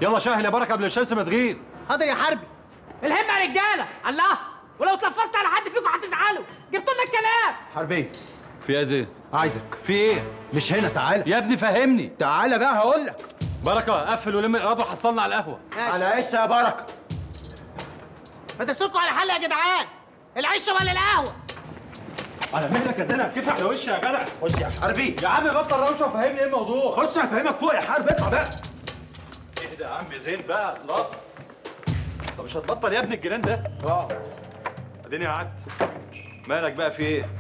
يلا شاهل يا بركه قبل الشمس ما تغيب حاضر يا حربي الهم يا رجاله الله ولو اتلفظت على حد فيكم هتزعلوا جبت لنا الكلام حربي في ايه زين عايزك في ايه مش هنا تعالى يا ابني فهمني تعالى بقى هقول لك بركه قفل ولم الايراد وحصلنا على القهوه على عيش يا بركه ما تسلكوا على حل يا جدعان العشه ولا القهوه على مهلك يا زين كيف على وشي يا جدع خش يا حربي يا عم بطل روشه وفهمني ايه الموضوع خش هفهمك فوق يا حرب اطلع بقى اهدى يا عم زين بقى خلاص طب مش هتبطل يا ابني الجنان ده اه اديني قعدت مالك بقى في ايه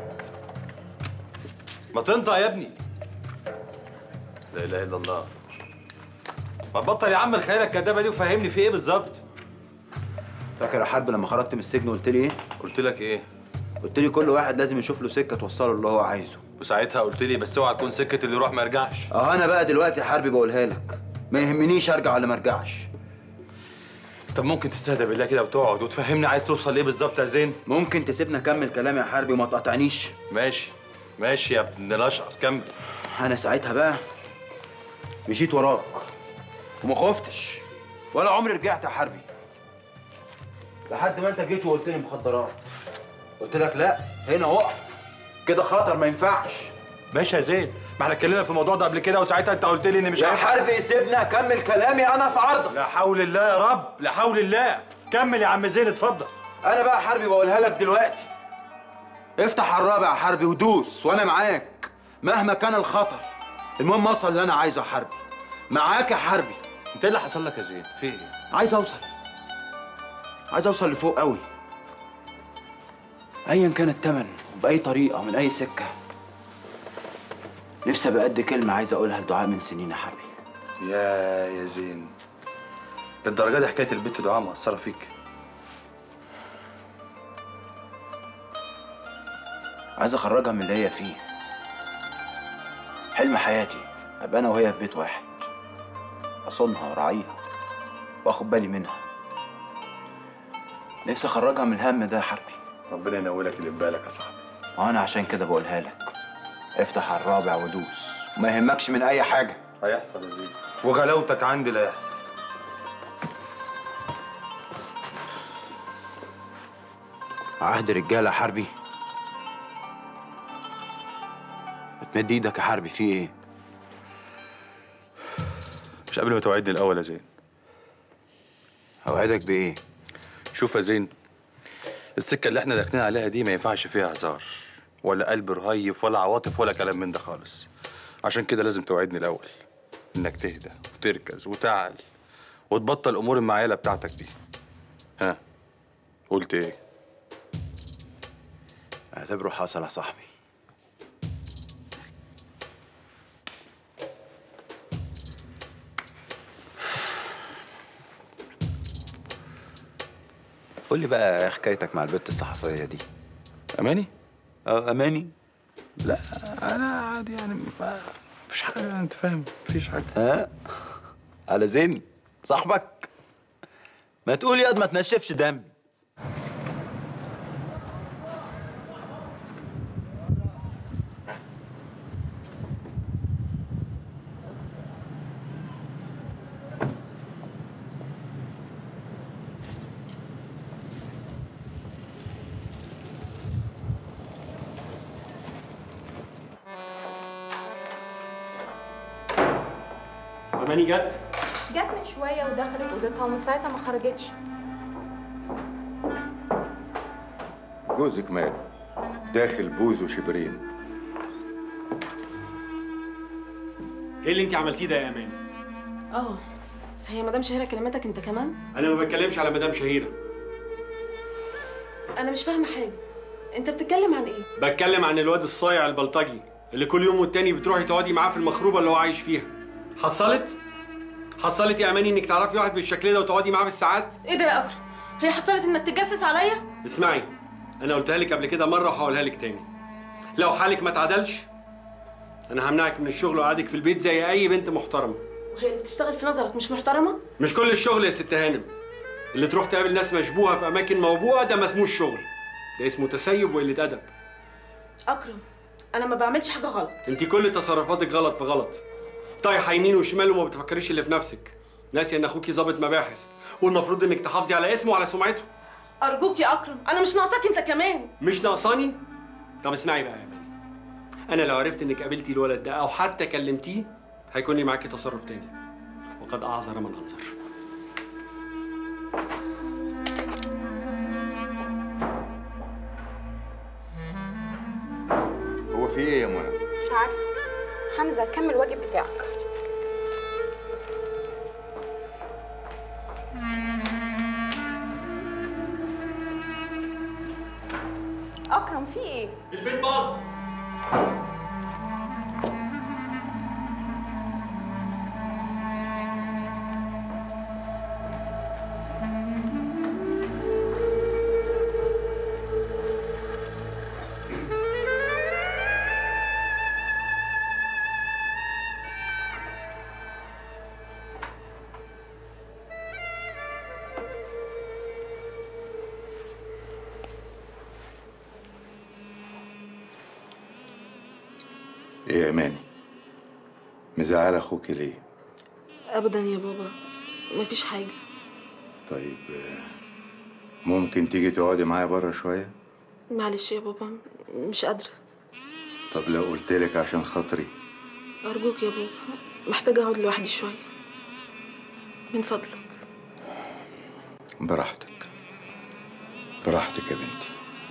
ما تنطق يا ابني لا اله الا الله ما تبطل يا عم الخيال الكدابه دي وفهمني في ايه بالظبط فاكر يا حرب لما خرجت من السجن قلت لي ايه؟ قلت لك ايه قلت لي كل واحد لازم يشوف له سكه توصله اللي هو عايزه. وساعتها قلت لي بس اوعى تكون سكه اللي يروح ما يرجعش اه انا بقى دلوقتي يا حربي بقولها لك ما يهمنيش ارجع ولا ما ارجعش. طب ممكن تستهدى بالله كده وتقعد وتفهمني عايز توصل لايه بالظبط يا زين ممكن تسيبني اكمل كلامي يا حربي وما تقاطعنيش؟ ماشي ماشي يا ابن الاشقر كمل انا ساعتها بقى مشيت وراك وما خفتش ولا عمري رجعت يا حربي لحد ما انت جيت وقلت لي مخدرات قلت لك لا هنا وقف كده خطر ما ينفعش ماشي يا زين ما احنا اتكلمنا في الموضوع ده قبل كده وساعتها انت قلت لي ان مش يا هينفع. حربي سيبني اكمل كلامي انا في عرضك لا حول الله يا رب لا حول الله كمل يا عم زين اتفضل انا بقى حربي بقولها لك دلوقتي افتح على الرابع يا حربي ودوس وانا معاك مهما كان الخطر المهم اوصل اللي انا عايزه يا حربي معاك يا حربي انت ايه اللي حصل لك يا زين في ايه عايز اوصل عايز اوصل لفوق قوي ايا كان التمن وباي طريقه من اي سكه نفسي ابقى قد كلمه عايز اقولها لدعاء من سنين يا حربي يا يا زين للدرجه دي حكايه البت دعاء مأثره فيك عايز اخرجها من اللي هي فيه حلم حياتي ابقى انا وهي في بيت واحد اصونها وراعيها واخد بالي منها نفسي اخرجها من الهم ده يا حربي ربنا ينولك اللي في بالك يا صاحبي وانا عشان كده بقولها لك افتح على الرابع ودوس وما يهمكش من اي حاجه هيحصل يا زين وغلاوتك عندي لا يحصل عهد رجاله يا حربي بتمد ايدك يا حربي في ايه مش قبل ما توعدني الاول يا زين اوعدك بايه شوف يا زين السكه اللي احنا داخلين عليها دي ما ينفعش فيها هزار ولا قلب رهيف ولا عواطف ولا كلام من ده خالص عشان كده لازم توعدني الاول انك تهدى وتركز وتعل وتبطل الامور المعيله بتاعتك دي ها قلت ايه اعتبره حصل يا صاحبي قول لي بقى ايه حكايتك مع البت الصحفيه دي اماني اه اماني لا انا عادي يعني ما مفيش حاجه انت فاهم مفيش حاجه ها على زين صاحبك ما تقول ياض ما تنشفش دم اماني جت جت من شوية ودخلت أوضتها ومن ساعتها ما خرجتش جوزك ماله داخل بوز وشبرين ايه اللي انت عملتيه ده يا اماني اه هي مدام شهيرة كلمتك انت كمان؟ انا ما بتكلمش على مدام شهيره انا مش فاهمة حاجة انت بتتكلم عن ايه؟ بتكلم عن الواد الصايع البلطجي اللي كل يوم والتاني بتروحي تقعدي معاه في المخروبه اللي هو عايش فيها حصلت حصلت يا اماني انك تعرفي واحد بالشكل ده وتقعدي معاه بالساعات ايه ده يا اكرم؟ هي حصلت انك تتجسس عليا؟ اسمعي انا قلتها لك قبل كده مره وهقولها لك تاني لو حالك ما اتعدلش انا همنعك من الشغل وقعدك في البيت زي اي بنت محترمه وهي اللي بتشتغل في نظرك مش محترمة؟ مش كل الشغل يا ست هانم اللي تروح تقابل ناس مشبوهه في اماكن موبوءه ده ما اسموش شغل ده اسمه تسيب وقله ادب اكرم انا ما بعملش حاجة غلط انت كل تصرفاتك غلط في غلط طايحه يمين وشمال وما بتفكريش اللي في نفسك ناسي ان اخوكي ظابط مباحث والمفروض انك تحافظي على اسمه وعلى سمعته ارجوك يا اكرم انا مش ناقصاك انت كمان مش ناقصاني طب اسمعي بقى يا بني انا لو عرفت انك قابلتي الولد ده او حتى كلمتيه هيكون لي معاكي تصرف تاني وقد اعذر من انظر هو في ايه يا منى مش عارفه حمزه كمل الواجب بتاعك اكرم في ايه البيت باظ ايه يا اماني مزعل اخوك ليه ابدا يا بابا مفيش حاجه طيب آه، ممكن تيجي تقعدي معايا بره شويه معلش يا بابا مش قادره طب لو قلت لك عشان خاطري ارجوك يا بابا محتاجه اقعد لوحدي شويه من فضلك براحتك براحتك يا بنتي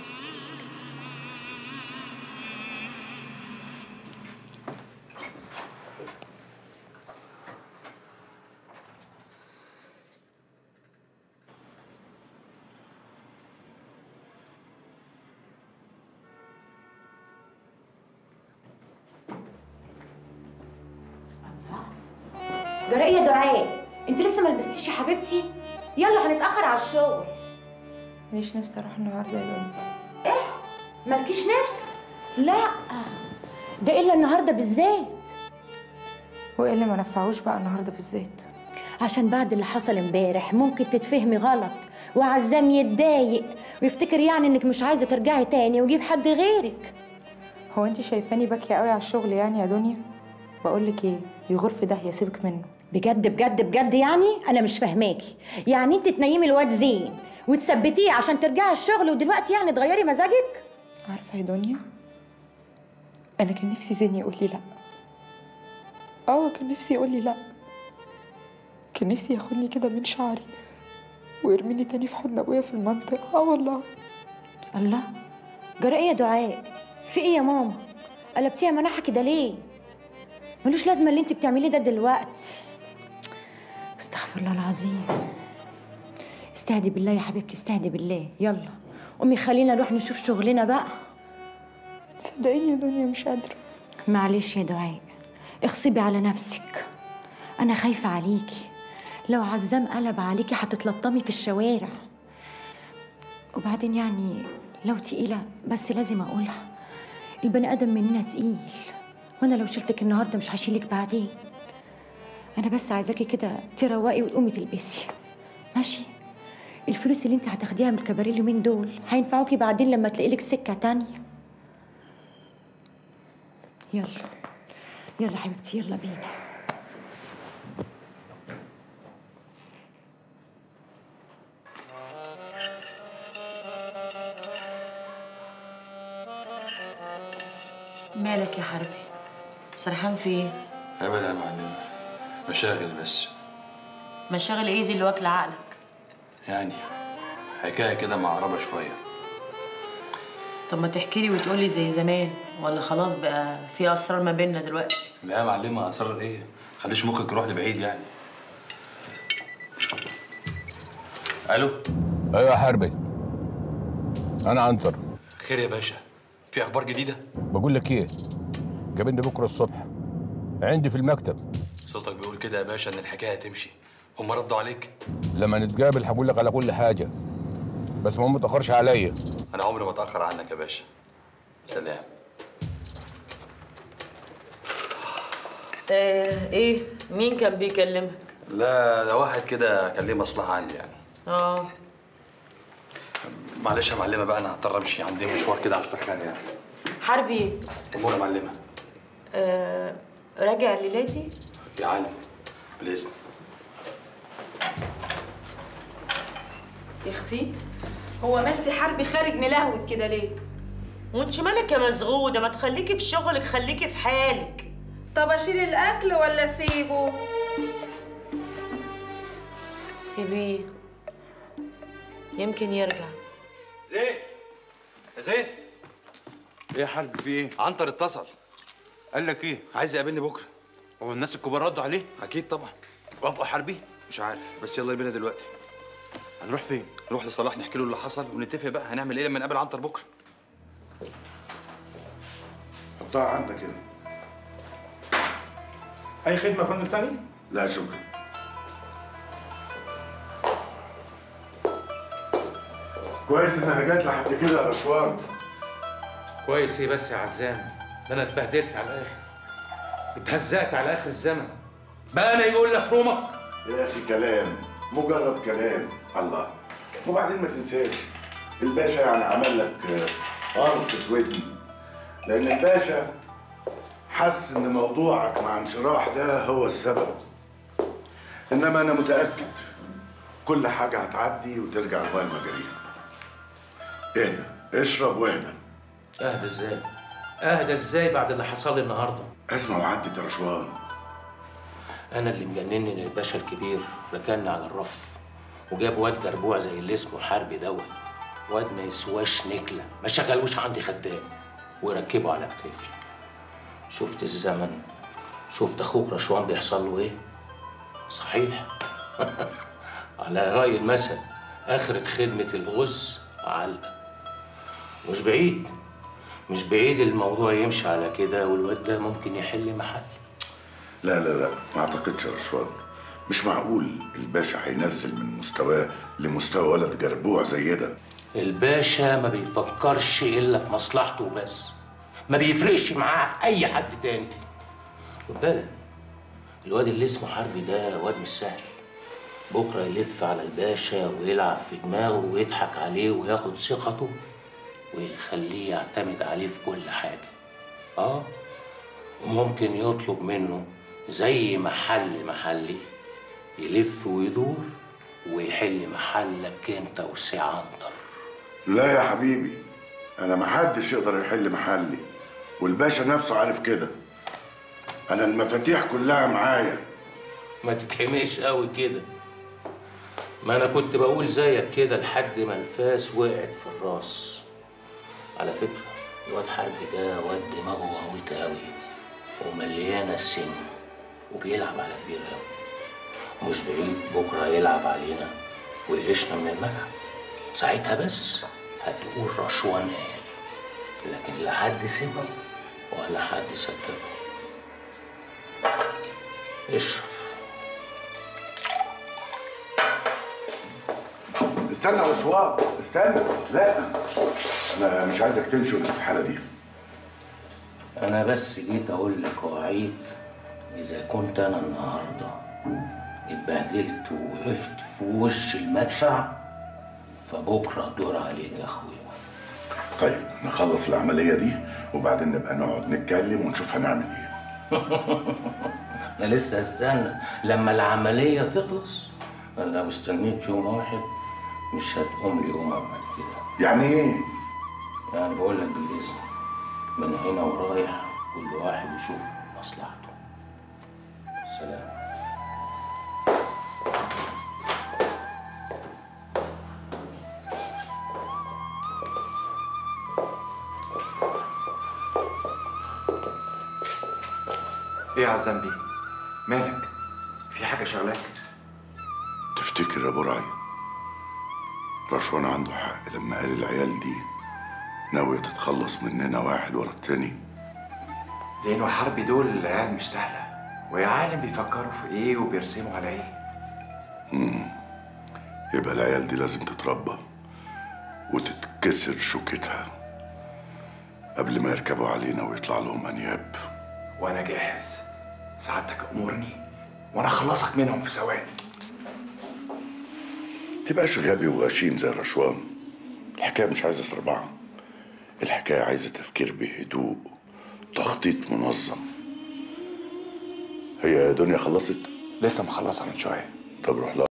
جراء يا دعاء انت لسه ما لبستيش يا حبيبتي يلا هنتاخر على الشغل ماليش نفسي اروح النهارده يا دنيا مالكيش نفس لا ده الا النهارده بالذات وايه اللي ما نفعوش بقى النهارده بالذات عشان بعد اللي حصل امبارح ممكن تتفهمي غلط وعزام يتضايق ويفتكر يعني انك مش عايزه ترجعي تاني ويجيب حد غيرك هو انت شايفاني باكيه قوي على الشغل يعني يا دنيا بقول لك ايه يغور في داهيه سيبك منه بجد بجد بجد يعني انا مش فاهماكي يعني انت تنيمي الواد زين وتثبتيه عشان ترجعي الشغل ودلوقتي يعني تغيري مزاجك عارفه يا دنيا انا كان نفسي زين يقول لي لا اه كان نفسي يقول لي لا كان نفسي ياخدني كده من شعري ويرميني تاني في حضن ابويا في المنطقه اه والله الله جرى ايه يا دعاء في ايه يا ماما قلبتيها مناحة كده ليه ملوش لازمه اللي انت بتعمليه ده دلوقتي استغفر الله العظيم استهدي بالله يا حبيبتي استهدي بالله يلا قومي خلينا نروح نشوف شغلنا بقى صدقيني يا دنيا مش قادره معلش يا دعاء اغصبي على نفسك انا خايفه عليكي لو عزام قلب عليكي هتتلطمي في الشوارع وبعدين يعني لو تقيله بس لازم اقولها البني ادم مننا تقيل وانا لو شلتك النهارده مش هشيلك بعدين انا بس عايزاكي كده تروقي وتقومي تلبسي ماشي الفلوس اللي انت هتاخديها من الكباريه اليومين دول هينفعوكي بعدين لما تلاقي لك سكه تانية يلا يلا حبيبتي يلا بينا مالك يا حربي سرحان في ايه ابدا يا معلمه مشاغل بس مشاغل ايه دي اللي واكله عقلك يعني حكايه كده معربه شويه طب ما تحكي لي وتقول لي زي زمان ولا خلاص بقى في اسرار ما بيننا دلوقتي لا يا معلمه اسرار ايه خليش مخك يروح لبعيد يعني الو ايوه يا حربي انا عنتر خير يا باشا في اخبار جديده بقول لك ايه قابلني بكره الصبح عندي في المكتب صوتك بيقول كده يا باشا ان الحكايه هتمشي هم ردوا عليك لما نتقابل هقول لك على كل حاجه بس ما متاخرش عليا انا عمري ما اتاخر عنك يا باشا سلام آه ايه مين كان بيكلمك لا ده واحد كده كان ليه مصلحه عندي يعني اه معلش يا معلمه بقى انا هضطر امشي عندي مشوار كده على السخان يعني حربي امور يا معلمه آه راجع الليله دي يا عالم بالاذن يا اختي هو منسي حربي خارج ملهوت كده ليه وانت مالك يا مزغوده ما تخليكي في شغلك خليكي في حالك طب اشيل الاكل ولا اسيبه سيبيه يمكن يرجع زين يا زين ايه يا حرب في ايه؟ عنتر اتصل قال لك ايه؟ عايز يقابلني بكره هو الناس الكبار ردوا عليه؟ اكيد طبعا وافقوا حربي؟ مش عارف بس يلا بينا دلوقتي هنروح فين؟ نروح لصلاح نحكي له اللي حصل ونتفق بقى هنعمل ايه لما نقابل عنتر بكره حطها عندك هنا اي خدمه يا فندم تاني لا شكرا كويس انها جت لحد كده يا رشوان كويس ايه بس يا عزام ده انا اتبهدلت على الاخر اتهزقت على اخر الزمن بقى انا يقول لي افرمك يا اخي كلام مجرد كلام الله وبعدين ما تنساش الباشا يعني عمل لك آه، قرصة ودن لأن الباشا حس إن موضوعك مع انشراح ده هو السبب إنما أنا متأكد كل حاجة هتعدي وترجع لغاية مجاريها اهدى اشرب واهدى اهدى ازاي اهدى ازاي بعد اللي حصل لي النهارده اسمع وعدت يا رشوان انا اللي مجنني ان الباشا الكبير ركنني على الرف وجاب واد جربوع زي اللي اسمه حربي دوت واد ما يسواش نكله ما شغلوش عندي خدام وركبه على كتافي شفت الزمن شفت اخوك رشوان بيحصل له ايه صحيح على راي المثل اخره خدمه الغز علقه مش بعيد مش بعيد الموضوع يمشي على كده والواد ده ممكن يحل محل لا لا لا ما اعتقدش يا رشوان مش معقول الباشا هينزل من مستواه لمستوى ولد جربوع زي ده الباشا ما بيفكرش الا في مصلحته وبس ما بيفرقش معاه اي حد تاني خد بالك الواد اللي اسمه حربي ده واد مش سهل بكره يلف على الباشا ويلعب في دماغه ويضحك عليه وياخد ثقته ويخليه يعتمد عليه في كل حاجه اه وممكن يطلب منه زي محل محلي يلف ويدور ويحل محلك انت وسي عنتر لا يا حبيبي انا ما حدش يقدر يحل محلي والباشا نفسه عارف كده انا المفاتيح كلها معايا ما تتحميش قوي كده ما انا كنت بقول زيك كده لحد ما الفاس وقعت في الراس على فكرة الواد حربي ده واد دماغه غويطة قوي ومليانة سن وبيلعب على كبير قوي مش بعيد بكرة يلعب علينا ويقلشنا من الملعب ساعتها بس هتقول رشوان قال لكن لا حد سمع ولا حد صدقه اشرب استنى يا رشوان استنى لا انا مش عايزك تمشي وانت في الحاله دي أنا بس جيت أقول لك وأعيد إذا كنت أنا النهاردة اتبهدلت ووقفت في وش المدفع فبكرة الدور عليك يا أخويا طيب نخلص العمليه دي وبعدين نبقى نقعد نتكلم ونشوف هنعمل ايه أنا لسه هستنى لما العملية تخلص أنا لو استنيت يوم واحد مش هتقوم لي يوم بعد كده يعني ايه؟ يعني بقول لك بالإذن من هنا ورايح كل واحد يشوف مصلحته سلام ايه يا عزام بيه مالك في حاجه شغلاك تفتكر يا برعي رشوان عنده حق لما قال العيال دي ناوية تتخلص مننا واحد ورا التاني زين وحربي دول العيال مش سهله ويا عالم بيفكروا في ايه وبيرسموا على ايه مم. يبقى العيال دي لازم تتربى وتتكسر شوكتها قبل ما يركبوا علينا ويطلع لهم انياب وانا جاهز سعادتك امرني وانا اخلصك منهم في ثواني تبقاش غبي وغشيم زي الرشوان الحكاية مش عايزة سربعة الحكاية عايزة تفكير بهدوء تخطيط منظم هي دنيا خلصت؟ لسه مخلصها من شويه طب روح لها